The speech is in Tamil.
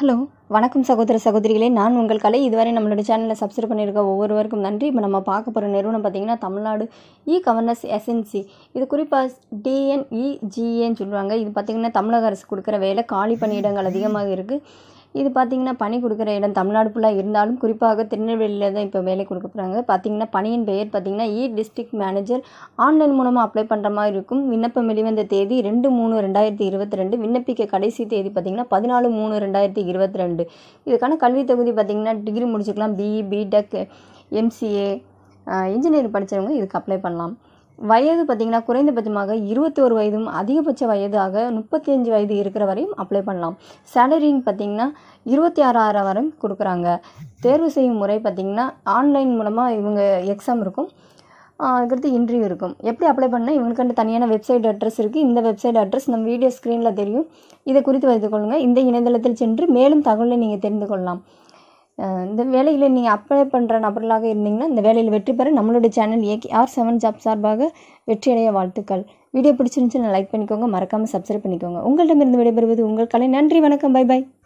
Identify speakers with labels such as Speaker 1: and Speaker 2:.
Speaker 1: ஹலோ வணக்கம் சகோதர சகோதரிகளே நான் உங்கள் கலை இதுவரை நம்மளோட சேனலை சப்ஸ்கிரைப் பண்ணியிருக்க ஒவ்வொருவருக்கும் நன்றி இப்போ நம்ம பார்க்க போகிற நிறுவனம் பார்த்திங்கன்னா தமிழ்நாடு இ கவர்னஸ் எஸ்என்சி இது குறிப்பாக டிஎன்இஜிஏன்னு சொல்லுவாங்க இது பார்த்திங்கன்னா தமிழக அரசு கொடுக்குற வேலை காலி பணியிடங்கள் அதிகமாக இருக்குது இது பார்த்திங்கன்னா பணி கொடுக்குற இடம் தமிழ்நாடு ஃபுல்லாக இருந்தாலும் குறிப்பாக திருநெல்வேலியில் தான் இப்போ வேலை கொடுக்க போகிறாங்க பார்த்திங்கன்னா பணியின் பெயர் பார்த்திங்கன்னா இ டிஸ்ட்ரிக்ட் மேனேஜர் ஆன்லைன் மூலமாக அப்ளை பண்ணுற மாதிரி இருக்கும் விண்ணப்பம் வெளிவந்த தேதி ரெண்டு மூணு ரெண்டாயிரத்தி இருபத்தி ரெண்டு விண்ணப்பிக்க கடைசி தேதி பார்த்திங்கன்னா பதினாலு மூணு ரெண்டாயிரத்தி இருபத்தி ரெண்டு இதுக்கான கல்வி தொகுதி பார்த்திங்கன்னா டிகிரி முடிச்சுக்கலாம் பிஇ பிடெக் எம்சிஏ இன்ஜினியரிங் படித்தவங்க இதுக்கு அப்ளை பண்ணலாம் வயது பார்த்திங்கன்னா குறைந்தபட்சமாக இருபத்தோரு வயதும் அதிகபட்ச வயதாக முப்பத்தி அஞ்சு வயது இருக்கிற வரையும் அப்ளை பண்ணலாம் சேலரின்னு பார்த்திங்கன்னா இருபத்தி ஆறாயிரம் வரை கொடுக்குறாங்க தேர்வு செய்யும் முறை பார்த்திங்கன்னா ஆன்லைன் மூலமாக இவங்க எக்ஸாம் இருக்கும் அதுக்கடுத்து இன்டர்வியூ இருக்கும் எப்படி அப்ளை பண்ணால் இவங்களுக்கான தனியான வெப்சைட் அட்ரஸ் இருக்குது இந்த வெப்சைட் அட்ரஸ் நம்ம வீடியோ ஸ்க்ரீனில் தெரியும் இதை குறித்து வைத்துக் கொள்ளுங்கள் இந்த இணையதளத்தில் சென்று மேலும் தகவலை நீங்கள் தெரிந்து கொள்ளலாம் இந்த வேலையில் நீங்கள் அப்ளை பண்ணுற நபர்களாக இருந்தீங்கன்னா இந்த வேலையில் வெற்றி பெற நம்மளுடைய channel AK R seven job சார்பாக வெற்றியடைய வாழ்த்துக்கள் வீடியோ பிடிச்சிருந்துச்சுன்னா லைக் பண்ணிக்கோங்க மறக்காமல் சப்ஸ்கிரைப் பண்ணிக்கோங்க உங்கள்கிட்டமிருந்து விடைபெறுவது உங்கள் கலை நன்றி வணக்கம் பை பை